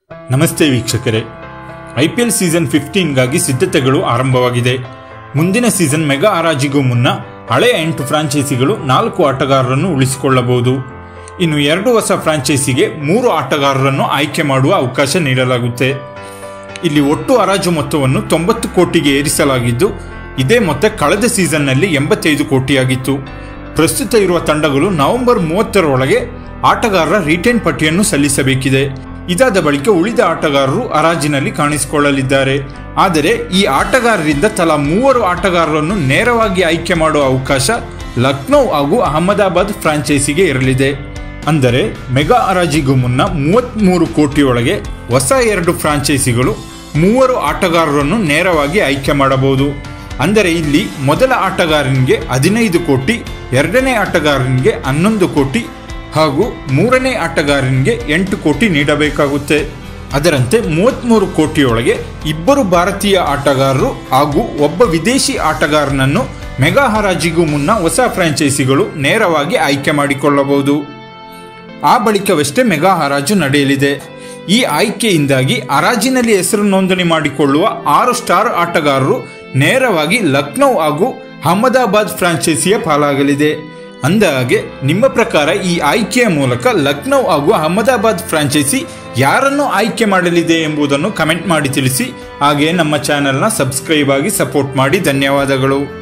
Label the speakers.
Speaker 1: ನಮಸ್ತೆ ವೀಕ್ಷಕರೇ I P L season ಫಿಫ್ಟೀನ್ಗಾಗಿ ಸಿದ್ಧತೆಗಳು ಆರಂಭವಾಗಿದೆ ಮುಂದಿನ ಸೀಸನ್ ಮೆಗಾ ಹರಾಜಿಗೂ ಮುನ್ನ ಹಳೆಯ ಎಂಟು ಫ್ರಾಂಚೈಸಿಗಳು ನಾಲ್ಕು ಆಟಗಾರರನ್ನು ಉಳಿಸಿಕೊಳ್ಳಬಹುದು ಇನ್ನು ಎರಡು ಹೊಸ ಫ್ರಾಂಚೈಸಿಗೆ ಮೂರು ಆಟಗಾರರನ್ನು ಆಯ್ಕೆ ಮಾಡುವ ಅವಕಾಶ ನೀಡಲಾಗುತ್ತೆ ಇಲ್ಲಿ ಒಟ್ಟು ಹರಾಜು ಮೊತ್ತವನ್ನು ತೊಂಬತ್ತು ಕೋಟಿಗೆ ಏರಿಸಲಾಗಿದ್ದು ಇದೇ ಮೊತ್ತ ಕಳೆದ ಸೀಸನ್ನಲ್ಲಿ ಎಂಬತ್ತೈದು ಕೋಟಿಯಾಗಿತ್ತು ಪ್ರಸ್ತುತ ಇರುವ ತಂಡಗಳು ನವೆಂಬರ್ ಮೂವತ್ತರೊಳಗೆ ಆಟಗಾರರ ರಿಟೈನ್ ಪಟ್ಟಿಯನ್ನು ಸಲ್ಲಿಸಬೇಕಿದೆ ಇದಾದ ಬಳಿಕ ಉಳಿದ ಆಟಗಾರರು ಹರಾಜಿನಲ್ಲಿ ಕಾಣಿಸಿಕೊಳ್ಳಲಿದ್ದಾರೆ ಆದರೆ ಈ ಆಟಗಾರರಿಂದ ತಲಾ ಮೂವರು ಆಟಗಾರರನ್ನು ನೇರವಾಗಿ ಆಯ್ಕೆ ಮಾಡುವ ಅವಕಾಶ ಲಕ್ನೌ ಹಾಗೂ ಅಹಮದಾಬಾದ್ ಫ್ರಾಂಚೈಸಿಗೆ ಇರಲಿದೆ ಅಂದರೆ ಮೆಗಾ ಹರಾಜಿಗೂ ಮುನ್ನ ಮೂವತ್ತ್ಮೂರು ಕೋಟಿಯೊಳಗೆ ಹೊಸ ಎರಡು ಫ್ರಾಂಚೈಸಿಗಳು ಮೂವರು ಆಟಗಾರರನ್ನು ನೇರವಾಗಿ ಆಯ್ಕೆ ಮಾಡಬಹುದು ಅಂದರೆ ಇಲ್ಲಿ ಮೊದಲ ಆಟಗಾರನಿಗೆ ಹದಿನೈದು ಕೋಟಿ ಎರಡನೇ ಆಟಗಾರನಿಗೆ ಹನ್ನೊಂದು ಕೋಟಿ ಹಾಗೂ ಮೂರನೇ ಆಟಗಾರನಿಗೆ ಎಂಟು ಕೋಟಿ ನೀಡಬೇಕಾಗುತ್ತೆ ಅದರಂತೆ ಮೂವತ್ತ್ಮೂರು ಕೋಟಿಯೊಳಗೆ ಇಬ್ಬರು ಭಾರತೀಯ ಆಟಗಾರರು ಹಾಗೂ ಒಬ್ಬ ವಿದೇಶಿ ಆಟಗಾರನನ್ನು ಮೆಗಾ ಹರಾಜಿಗೂ ಮುನ್ನ ಹೊಸ ಫ್ರಾಂಚೈಸಿಗಳು ನೇರವಾಗಿ ಆಯ್ಕೆ ಮಾಡಿಕೊಳ್ಳಬಹುದು ಆ ಬಳಿಕವಷ್ಟೇ ಮೆಗಾ ಹರಾಜು ನಡೆಯಲಿದೆ ಈ ಆಯ್ಕೆಯಿಂದಾಗಿ ಹರಾಜಿನಲ್ಲಿ ಹೆಸರು ನೋಂದಣಿ ಮಾಡಿಕೊಳ್ಳುವ ಆರು ಸ್ಟಾರ್ ಆಟಗಾರರು ನೇರವಾಗಿ ಲಕ್ನೌ ಹಾಗೂ ಅಹಮದಾಬಾದ್ ಫ್ರಾಂಚೈಸಿಯ ಪಾಲಾಗಲಿದೆ ಅಂದಹಾಗೆ ನಿಮ್ಮ ಪ್ರಕಾರ ಈ ಆಯ್ಕೆಯ ಮೂಲಕ ಲಕ್ನೌ ಹಾಗೂ ಅಹಮದಾಬಾದ್ ಫ್ರಾಂಚೈಸಿ ಯಾರನ್ನು ಆಯ್ಕೆ ಮಾಡಲಿದೆ ಎಂಬುದನ್ನು ಕಮೆಂಟ್ ಮಾಡಿ ತಿಳಿಸಿ ಹಾಗೆ ನಮ್ಮ ಚಾನೆಲ್ನ ಸಬ್ಸ್ಕ್ರೈಬ್ ಆಗಿ ಸಪೋರ್ಟ್ ಮಾಡಿ ಧನ್ಯವಾದಗಳು